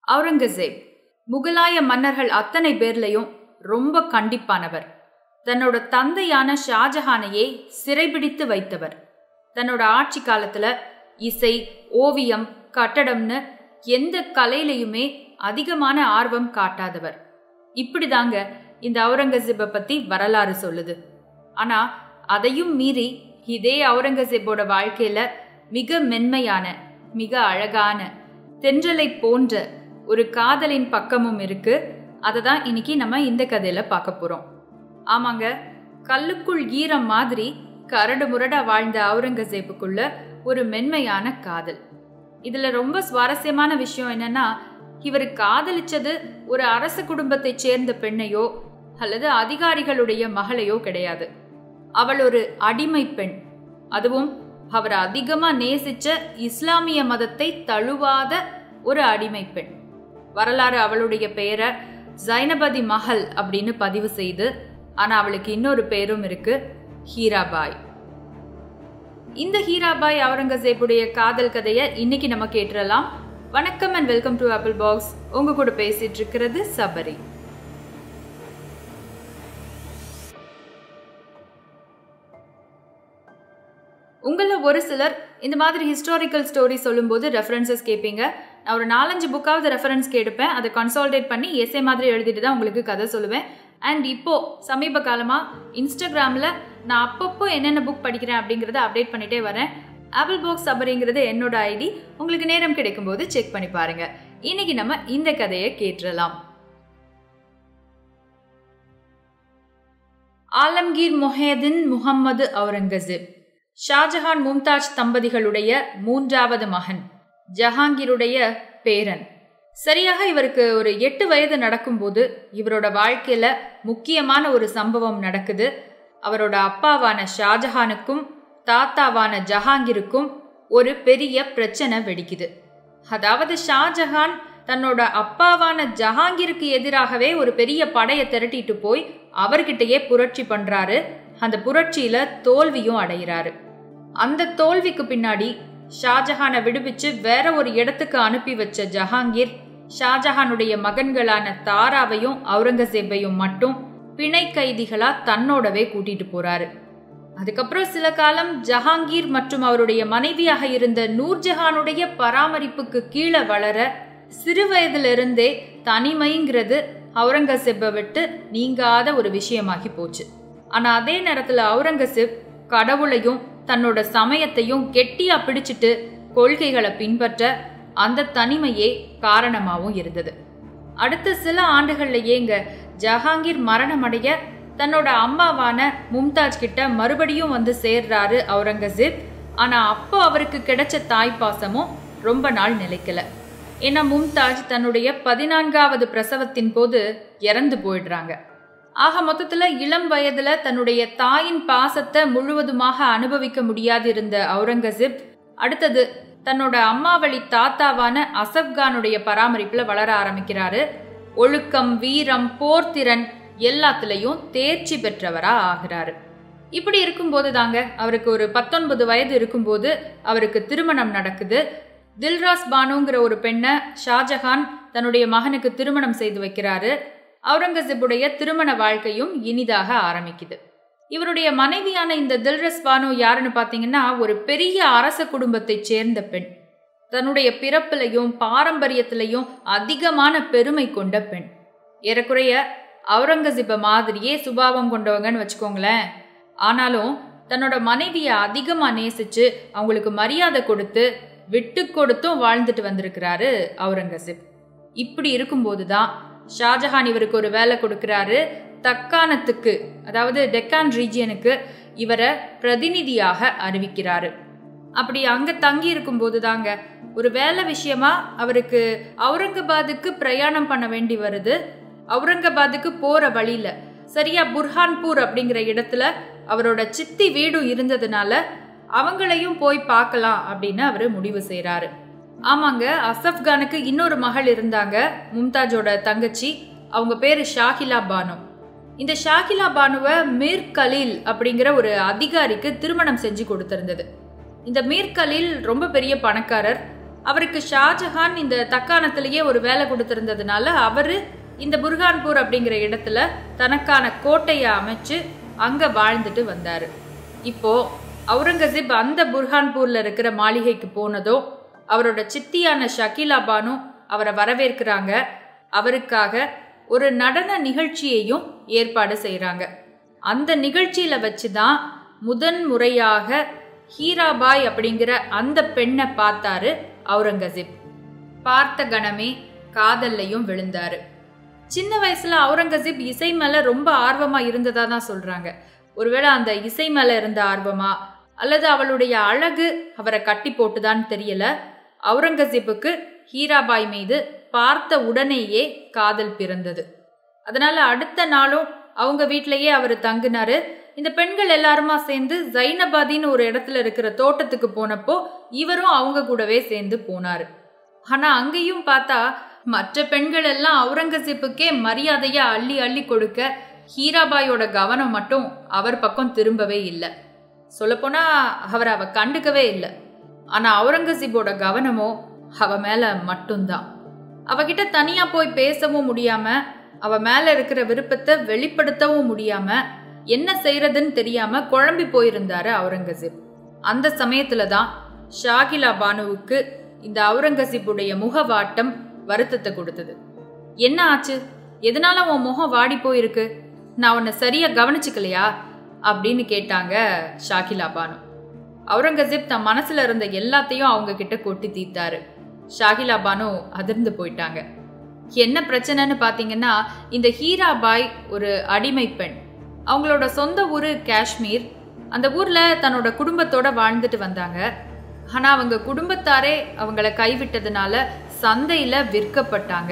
அவுரங்கசீப் முகலாய மன்னர்கள் அத்தனை பேர்லையும் ரொம்ப கண்டிப்பானவர் தன்னோட தந்தையான ஷாஜஹானையே சிறைபிடித்து வைத்தவர் தன்னோட ஆட்சி காலத்துல இசை ஓவியம் கட்டடம்னு எந்த கலையிலையுமே அதிகமான ஆர்வம் காட்டாதவர் இப்படிதாங்க இந்த அவுரங்கசீப்பை பத்தி வரலாறு சொல்லுது ஆனா அதையும் மீறி இதே அவுரங்கசீப்போட வாழ்க்கையில மிக மென்மையான மிக அழகான தென்றலை போன்ற ஒரு காதலின் பக்கமும் இருக்கு அதை தான் இன்னைக்கு நம்ம இந்த கதையில பார்க்க போறோம் ஆமாங்க கல்லுக்குள் ஈரம் மாதிரி கரடு முரடா வாழ்ந்த அவுரங்கசீப்புக்குள்ள ஒரு மென்மையான காதல் இதுல ரொம்ப சுவாரஸ்யமான விஷயம் என்னன்னா இவர் காதலிச்சது ஒரு அரச குடும்பத்தைச் சேர்ந்த பெண்ணையோ அல்லது அதிகாரிகளுடைய மகளையோ கிடையாது அவள் ஒரு அடிமை பெண் அதுவும் அவர் அதிகமா நேசிச்ச இஸ்லாமிய மதத்தை தழுவாத ஒரு அடிமை பெண் வரலாறு அவளுடைய பெயரை ஜைனபதி மஹல் அப்படின்னு பதிவு செய்து ஆனா அவளுக்கு இன்னொரு பேரும் இருக்கு ஹீராபாய் இந்த ஹீராபாய் அவுரங்கசீப்புடைய காதல் கதையை இன்னைக்கு நம்ம கேட்டுறலாம் வணக்கம் and welcome to Apple Box உங்க கூட பேசிட்டு இருக்கிறது சபரி உங்களில் ஒரு சிலர் இந்த மாதிரி ஹிஸ்டாரிக்கல் ஸ்டோரி சொல்லும்போது ரெஃபரன்சஸ் கேட்பீங்க நான் ஒரு நாலஞ்சு புக்காவது ரெஃபரன்ஸ் கேட்டுப்பேன் அதை கன்சால்டேட் பண்ணி எஸ்ஏ மாதிரி எழுதிட்டு தான் உங்களுக்கு கதை சொல்லுவேன் அண்ட் இப்போது சமீப காலமாக இன்ஸ்டாகிராமில் நான் அப்பப்போ என்னென்ன புக் படிக்கிறேன் அப்படிங்கிறத அப்டேட் பண்ணிகிட்டே வரேன் ஆப்பிள் பாக்ஸ் சபரிங்கிறது என்னோட ஐடி உங்களுக்கு நேரம் கிடைக்கும்போது செக் பண்ணி பாருங்கள் இன்னைக்கு நம்ம இந்த கதையை கேட்டுடலாம் ஆலம்கீர் மொஹேதின் முகம்மது அவுரங்கசீப் ஷாஜஹான் மும்தாஜ் தம்பதிகளுடைய மூன்றாவது மகன் ஜஹாங்கீருடைய பேரன் சரியாக இவருக்கு ஒரு எட்டு வயது நடக்கும்போது இவரோட வாழ்க்கையில முக்கியமான ஒரு சம்பவம் நடக்குது அவரோட அப்பாவான ஷாஜஹானுக்கும் தாத்தாவான ஜஹாங்கீருக்கும் ஒரு பெரிய பிரச்சனை வெடிக்குது அதாவது ஷாஜஹான் தன்னோட அப்பாவான ஜஹாங்கீருக்கு எதிராகவே ஒரு பெரிய படையை திரட்டிட்டு போய் அவர்கிட்டயே புரட்சி பண்றாரு அந்த புரட்சியில தோல்வியும் அடைகிறாரு அந்த தோல்விக்கு பின்னாடி ஷாஜஹானை விடுவிச்சு வேற ஒரு இடத்துக்கு அனுப்பி வச்ச ஜஹாங்கீர் ஷாஜஹானுடைய மகன்களான தாராவையும் அவுரங்கசீப்பையும் மட்டும் பிணை கைதிகளா தன்னோடவே கூட்டிட்டு போறாரு அதுக்கப்புறம் சில காலம் ஜஹாங்கீர் மற்றும் அவருடைய மனைவியாக இருந்த நூர்ஜஹானுடைய பராமரிப்புக்கு கீழே வளர சிறு வயதிலிருந்தே தனிமைங்கிறது அவுரங்கசீப்பை விட்டு நீங்காத ஒரு விஷயமாகி போச்சு ஆனா அதே நேரத்துல அவுரங்கசீப் கடவுளையும் தன்னோட சமயத்தையும் கெட்டியா பிடிச்சிட்டு கொள்கைகளை பின்பற்ற அந்த தனிமையே காரணமாகவும் இருந்தது அடுத்த சில ஆண்டுகள்லயேங்க ஜஹாங்கீர் மரணமடைய தன்னோட அம்மாவான மும்தாஜ் கிட்ட மறுபடியும் வந்து சேர்றாரு அவுரங்கசீப் ஆனா அப்போ அவருக்கு கிடைச்ச தாய்ப்பாசமும் ரொம்ப நாள் நிலைக்கல ஏன்னா மும்தாஜ் தன்னுடைய பதினான்காவது பிரசவத்தின் போது இறந்து போயிடுறாங்க ஆக மொத்தத்துல இளம் வயதுல தன்னுடைய தாயின் பாசத்தை முழுவதுமாக அனுபவிக்க முடியாது இருந்த அவுரங்கசீப் அடுத்தது தன்னோட அம்மாவளி தாத்தாவான அசப்கானுடைய பராமரிப்புல வளர ஆரம்பிக்கிறாரு ஒழுக்கம் வீரம் போர்த்திறன் எல்லாத்துலயும் தேர்ச்சி பெற்றவரா ஆகிறாரு இப்படி இருக்கும்போது தாங்க அவருக்கு ஒரு பத்தொன்பது வயது இருக்கும்போது அவருக்கு திருமணம் நடக்குது தில்ராஸ் பானுங்கிற ஒரு பெண்ணை ஷாஜஹான் தன்னுடைய மகனுக்கு திருமணம் செய்து வைக்கிறாரு அவுரங்கசீப்புடைய திருமண வாழ்க்கையும் இனிதாக ஆரம்பிக்குது இவருடைய மனைவியான இந்த தில்ரஸ் பானு யாருன்னு பார்த்தீங்கன்னா ஒரு பெரிய அரச குடும்பத்தைச் சேர்ந்த பெண் தன்னுடைய பிறப்பிலையும் பாரம்பரியத்திலையும் அதிகமான பெருமை கொண்ட பெண் ஏறக்குறைய அவுரங்கசீப்பை மாதிரியே சுபாவம் கொண்டவங்கன்னு வச்சுக்கோங்களேன் ஆனாலும் தன்னோட மனைவியை அதிகமாக நேசிச்சு அவங்களுக்கு மரியாதை கொடுத்து விட்டு கொடுத்தும் வாழ்ந்துட்டு வந்திருக்கிறாரு அவுரங்கசீப் இப்படி இருக்கும்போது தான் ஷாஜஹான் இவருக்கு ஒரு வேலை கொடுக்கிறாரு தக்கானத்துக்கு அதாவது டெக்கான் ரீஜியனுக்கு இவரை பிரதிநிதியாக அறிவிக்கிறாரு அப்படி அங்க தங்கி இருக்கும்போது தாங்க ஒரு வேலை விஷயமா அவருக்கு அவுரங்காபாத்துக்கு பிரயாணம் பண்ண வேண்டி வருது அவுரங்காபாத்துக்கு போற வழியில சரியா புர்ஹான்பூர் அப்படிங்கிற இடத்துல அவரோட சித்தி வீடும் இருந்ததுனால அவங்களையும் போய் பார்க்கலாம் அப்படின்னு அவர் முடிவு செய்கிறாரு ஆமாங்க அசப்கானுக்கு இன்னொரு மகள் இருந்தாங்க மும்தாஜோட தங்கச்சி அவங்க பேர் ஷாகிலா பானு இந்த ஷாகிலா பானுவை மீர் கலீல் அப்படிங்கிற ஒரு அதிகாரிக்கு திருமணம் செஞ்சு கொடுத்திருந்தது இந்த மீர் கலீல் ரொம்ப பெரிய பணக்காரர் அவருக்கு ஷாஜஹான் இந்த தக்காணத்திலேயே ஒரு வேலை கொடுத்திருந்ததுனால அவரு இந்த புர்கான்பூர் அப்படிங்கிற இடத்துல தனக்கான கோட்டையை அமைச்சு அங்க வாழ்ந்துட்டு வந்தாரு இப்போ அவுரங்கசீப் அந்த புர்ஹான்பூர்ல இருக்கிற மாளிகைக்கு போனதோ அவரோட சித்தியான ஷக்கீலா பானு அவரை வரவேற்கிறாங்க அவருக்காக ஒரு நடன நிகழ்ச்சியையும் ஏற்பாடு செய்கிறாங்க அந்த நிகழ்ச்சியில வச்சு தான் முதன் முறையாக ஹீராபாய் அப்படிங்கிற அந்த பெண்ணை பார்த்தாரு அவுரங்கசீப் பார்த்த கணமே காதல்லையும் விழுந்தாரு சின்ன வயசுல அவுரங்கசீப் இசை மேல ரொம்ப ஆர்வமா இருந்ததா தான் சொல்றாங்க ஒருவேளை அந்த இசை மேல இருந்த ஆர்வமா அல்லது அவளுடைய அழகு அவரை கட்டி போட்டுதான்னு தெரியல அவுரங்கசீப்புக்கு ஹீராபாய் மீது பார்த்த உடனேயே காதல் பிறந்தது அதனால அடுத்த நாளும் அவங்க வீட்டிலேயே அவர் தங்கினாரு இந்த பெண்கள் எல்லாருமா சேர்ந்து ஜைனபாதின்னு ஒரு இடத்துல இருக்கிற தோட்டத்துக்கு போனப்போ இவரும் அவங்க கூடவே சேர்ந்து போனாரு ஆனா அங்கேயும் பார்த்தா மற்ற பெண்கள் எல்லாம் அவுரங்கசீப்புக்கே மரியாதையா அள்ளி அள்ளி கொடுக்க ஹீராபாயோட கவனம் மட்டும் அவர் பக்கம் திரும்பவே இல்லை சொல்லப்போனா அவர் அவ கண்டுக்கவே இல்லை ஆனா அவுரங்கசீப்போட கவனமோ அவ மேல மட்டும்தான் அவகிட்ட தனியா போய் பேசவும் முடியாம அவ மேல இருக்கிற விருப்பத்தை வெளிப்படுத்தவும் முடியாம என்ன செய்யறதுன்னு தெரியாம குழம்பி போயிருந்தாரு அவுரங்கசீப் அந்த சமயத்துல தான் ஷாகிலா பானுவுக்கு இந்த அவுரங்கசீப்புடைய முகவாட்டம் வருத்தத்தை கொடுத்தது என்ன ஆச்சு எதனால உன் முகம் வாடி போயிருக்கு நான் உன்னை சரியா கவனிச்சுக்கலையா அப்படின்னு கேட்டாங்க ஷாகிலா பானு அவுரங்கசீப் தன் மனசுல இருந்த எல்லாத்தையும் அவங்க கிட்ட கொட்டி தீர்த்தாரு ஷாகிலா பானு அதிர்ந்து போயிட்டாங்க என்ன பிரச்சனைன்னு பார்த்தீங்கன்னா இந்த ஹீராபாய் ஒரு அடிமை பெண் அவங்களோட சொந்த ஊர் காஷ்மீர் அந்த ஊர்ல தன்னோட குடும்பத்தோட வாழ்ந்துட்டு வந்தாங்க ஆனா அவங்க குடும்பத்தாரே அவங்கள கைவிட்டதுனால சந்தையில விற்கப்பட்டாங்க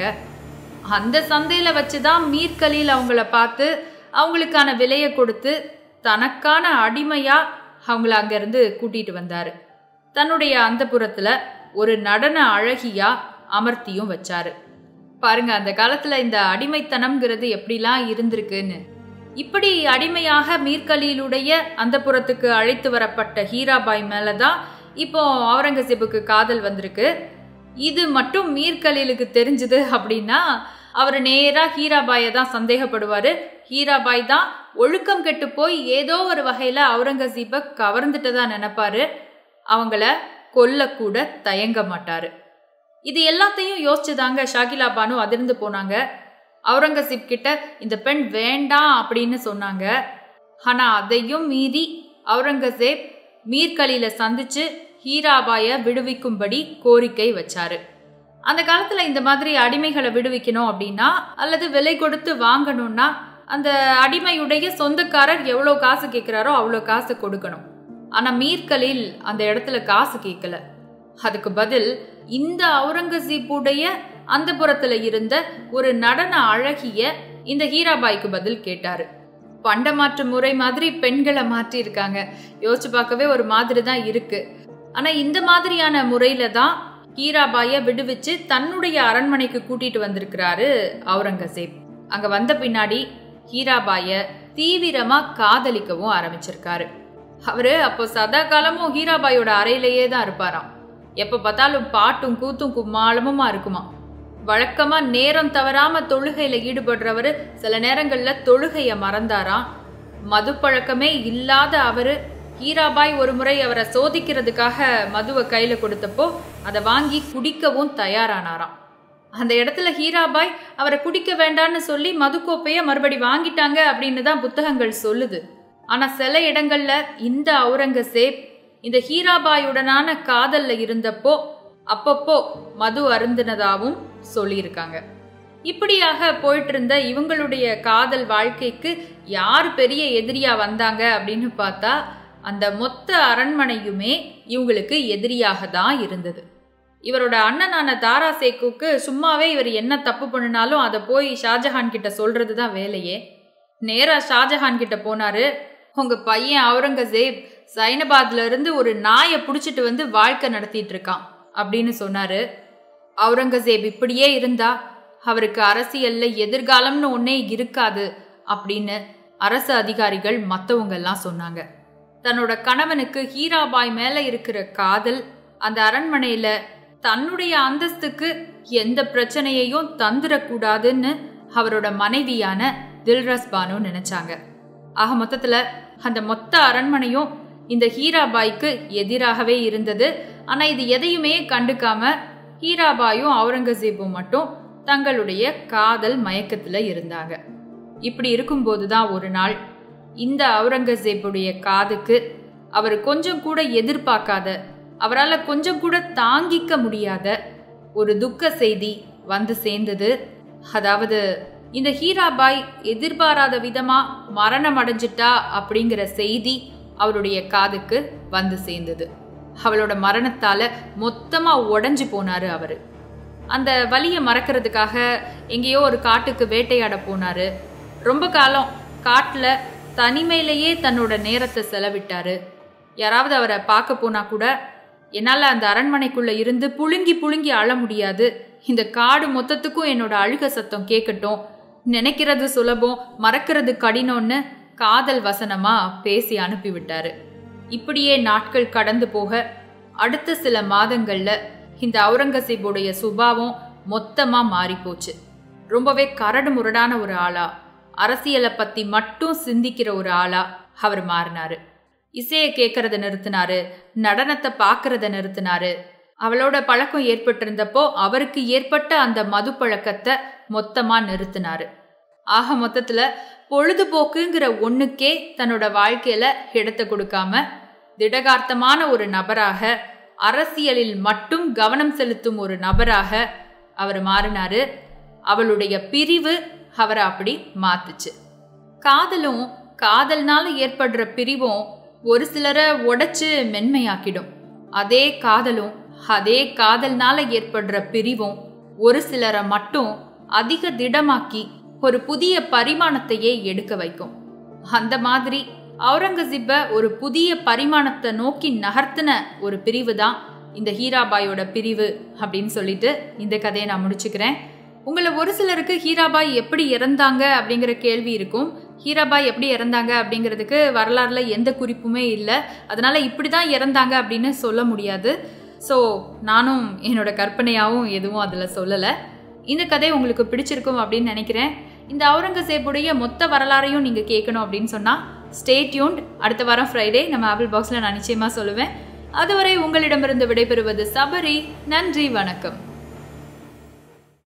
அந்த சந்தையில வச்சுதான் மீர் கலீல் அவங்கள பார்த்து அவங்களுக்கான விலையை கொடுத்து தனக்கான அடிமையா அவங்கள அங்கிருந்து கூட்டிட்டு வந்தாரு தன்னுடைய அந்த புறத்துல ஒரு நடன அழகியா அமர்த்தியும் வச்சாரு பாருங்க அந்த காலத்துல இந்த அடிமைத்தனம்ங்கிறது எப்படிலாம் இருந்திருக்குன்னு இப்படி அடிமையாக மீர்கலீலுடைய அந்த புறத்துக்கு அழைத்து வரப்பட்ட ஹீராபாய் மேலதான் இப்போ அவுரங்கசீப்புக்கு காதல் வந்திருக்கு இது மட்டும் மீர்கலீலுக்கு தெரிஞ்சது அப்படின்னா அவர் நேரா ஹீராபாயை தான் சந்தேகப்படுவாரு ஹீராபாய் தான் ஒழுக்கம் கெட்டு போய் ஏதோ ஒரு வகையில அவுரங்கசீப்பை கவர்ந்துட்டதா நினைப்பாரு அவங்கள கொல்லக்கூட தயங்க மாட்டாரு இது எல்லாத்தையும் யோசிச்சுதாங்க ஷாகிலா பானு அதிர்ந்து போனாங்க அவுரங்கசீப் கிட்ட இந்த பெண் வேண்டாம் அப்படின்னு சொன்னாங்க ஆனா அதையும் மீறி அவுரங்கசீப் மீர்கலியில சந்திச்சு ஹீராபாய விடுவிக்கும்படி கோரிக்கை வச்சாரு அந்த காலத்துல இந்த மாதிரி அடிமைகளை விடுவிக்கணும் அப்படின்னா அல்லது விலை கொடுத்து வாங்கணும்னா அந்த அடிமையுடைய சொந்தக்காரர் எவ்வளோ காசு கேட்குறாரோ அவ்வளோ காசு கொடுக்கணும் ஆனா மீர்கலில் அந்த இடத்துல காசு கேட்கல அதுக்கு பதில் இந்த அவுரங்கசீப்புடைய அந்த புறத்துல இருந்த ஒரு நடன அழகிய இந்த ஹீராபாய்க்கு பதில் கேட்டாரு பண்ட மாற்று முறை மாதிரி பெண்களை மாற்றி இருக்காங்க யோசிச்சு பார்க்கவே ஒரு மாதிரி தான் இருக்கு ஆனா இந்த மாதிரியான முறையில தான் ஹீராபாய விடுவிச்சு தன்னுடைய அரண்மனைக்கு கூட்டிட்டு வந்திருக்கிறாரு அவுரங்கசீப் அங்க வந்த பின்னாடி ஹீராபாய தீவிரமா காதலிக்கவும் ஆரம்பிச்சிருக்காரு அவரு அப்போ சதா காலமும் ஹீராபாயோட அறையிலேயே தான் இருப்பாராம் எப்ப பார்த்தாலும் பாட்டும் கூத்தும் கும்மாளமுமா இருக்குமா வழக்கமா நேரம் தவறாம தொழுகையில ஈடுபடுறவரு சில நேரங்கள்ல தொழுகைய மறந்தாராம் மது பழக்கமே இல்லாத அவரு ஹீராபாய் ஒரு முறை அவரை சோதிக்கிறதுக்காக மதுவை கையில கொடுத்தப்போ அதை வாங்கி குடிக்கவும் தயாரானாராம் அந்த இடத்துல ஹீராபாய் அவரை குடிக்க வேண்டான்னு சொல்லி மதுக்கோப்பைய மறுபடி வாங்கிட்டாங்க அப்படின்னு தான் புத்தகங்கள் சொல்லுது ஆனா சில இடங்கள்ல இந்த அவுரங்கசேப் இந்த ஹீராபாயுடனான காதல்ல இருந்தப்போ அப்பப்போ மது அருந்தினதாவும் சொல்லியிருக்காங்க இப்படியாக போயிட்டு இருந்த இவங்களுடைய காதல் வாழ்க்கைக்கு யார் பெரிய எதிரியா வந்தாங்க அப்படின்னு பார்த்தா அந்த மொத்த அரண்மனையுமே இவங்களுக்கு எதிரியாக தான் இருந்தது இவரோட அண்ணனான தாரா சேக்குக்கு சும்மாவே இவர் என்ன தப்பு பண்ணினாலும் அதை போய் ஷாஜஹான் கிட்ட சொல்றது தான் வேலையே நேரா ஷாஜஹான் கிட்ட போனாரு உங்க பையன் அவுரங்கசீப் சைனபாத்ல இருந்து ஒரு நாயை பிடிச்சிட்டு வந்து வாழ்க்கை நடத்திட்டு இருக்கான் அப்படின்னு சொன்னாரு அவுரங்கசீப் இப்படியே இருந்தா அவருக்கு அரசியல்ல எதிர்காலம்னு ஒன்னே இருக்காது அப்படின்னு அரசு அதிகாரிகள் மற்றவங்க எல்லாம் சொன்னாங்க தன்னோட கணவனுக்கு ஹீராபாய் மேல இருக்கிற காதல் அந்த அரண்மனையில தன்னுடைய அந்தஸ்துக்கு எந்த பிரச்சனையையும் தந்துடக்கூடாதுன்னு அவரோட மனைவியான தில்ரஸ் பானு நினைச்சாங்க ஆக மொத்தத்துல அந்த மொத்த அரண்மனையும் இந்த ஹீராபாய்க்கு எதிராகவே இருந்தது ஆனா இது எதையுமே கண்டுக்காம ஹீராபாயும் அவுரங்கசீபும் மட்டும் தங்களுடைய காதல் மயக்கத்துல இருந்தாங்க இப்படி இருக்கும்போது தான் ஒரு நாள் இந்த அவுரங்கசீப்புடைய காதுக்கு அவர் கொஞ்சம் கூட எதிர்பார்க்காத அவரால் கொஞ்சம் கூட தாங்கிக்க முடியாத ஒரு துக்க செய்தி வந்து சேர்ந்தது அதாவது இந்த ஹீராபாய் எதிர்பாராத விதமா மரணம் அடைஞ்சிட்டா அப்படிங்கிற செய்தி அவருடைய காதுக்கு வந்து சேர்ந்தது அவளோட மரணத்தால மொத்தமா உடைஞ்சு போனாரு அவரு அந்த வலியை மறக்கிறதுக்காக எங்கேயோ ஒரு காட்டுக்கு வேட்டையாட போனாரு ரொம்ப காலம் காட்டுல தனிமையிலேயே தன்னோட நேரத்தை செலவிட்டாரு யாராவது அவரை பார்க்க போனா கூட என்னால் அந்த அரண்மனைக்குள்ள இருந்து புழுங்கி புழுங்கி அழ முடியாது இந்த காடு மொத்தத்துக்கும் என்னோட அழுக சத்தம் கேட்கட்டும் நினைக்கிறது சுலபம் மறக்கிறது கடினம்னு காதல் வசனமா பேசி அனுப்பிவிட்டாரு இப்படியே நாட்கள் கடந்து போக அடுத்த சில மாதங்கள்ல இந்த அவுரங்கசீபுடைய சுபாவம் மொத்தமா மாறி போச்சு ரொம்பவே கரடு முரடான ஒரு ஆளா அரசியலை பத்தி மட்டும் சிந்திக்கிற ஒரு ஆளா அவர் மாறினாரு இசையை கேட்கறத நிறுத்தினாரு நடனத்தை பார்க்கறத நிறுத்தினாரு அவளோட பழக்கம் ஏற்பட்டிருந்தப்போ அவருக்கு ஏற்பட்ட அந்த மது பழக்கத்தை மொத்தமா நிறுத்தினாரு ஆக மொத்தத்துல பொழுதுபோக்குங்கிற ஒண்ணுக்கே தன்னோட வாழ்க்கையில இடத்தை கொடுக்காம திடகார்த்தமான ஒரு நபராக அரசியலில் மட்டும் கவனம் செலுத்தும் ஒரு நபராக அவர் மாறினாரு அவளுடைய பிரிவு அவரை அப்படி மாத்துச்சு காதலும் காதல்னால ஏற்படுற பிரிவும் ஒரு சிலரை உடைச்சு மென்மையாக்கிடும் அதே காதலும் அதே காதல்னால ஏற்படுற பிரிவும் ஒரு சிலரை மட்டும் அதிக திடமாக்கி ஒரு புதிய பரிமாணத்தையே எடுக்க வைக்கும் அந்த மாதிரி அவுரங்கசீப்பை ஒரு புதிய பரிமாணத்தை நோக்கி நகர்த்தின ஒரு பிரிவு தான் இந்த ஹீராபாயோட பிரிவு அப்படின்னு சொல்லிட்டு இந்த கதையை நான் முடிச்சுக்கிறேன் உங்களை ஒரு சிலருக்கு ஹீராபாய் எப்படி இறந்தாங்க அப்படிங்கிற கேள்வி இருக்கும் ஹீராபாய் எப்படி இறந்தாங்க அப்படிங்கிறதுக்கு வரலாறுல எந்த குறிப்புமே இல்லை அதனால இப்படி தான் இறந்தாங்க அப்படின்னு சொல்ல முடியாது ஸோ நானும் என்னோட கற்பனையாகவும் எதுவும் அதில் சொல்லலை இந்த கதை உங்களுக்கு பிடிச்சிருக்கும் அப்படின்னு நினைக்கிறேன் இந்த அவுரங்கசீப்புடைய மொத்த வரலாறையும் நீங்கள் கேட்கணும் அப்படின்னு சொன்னால் ஸ்டே டியூன்ட் அடுத்த வாரம் ஃப்ரைடே நம்ம ஆப்பிள் பாக்ஸில் நான் நிச்சயமாக சொல்லுவேன் அதுவரை உங்களிடமிருந்து விடைபெறுவது சபரி நன்றி வணக்கம்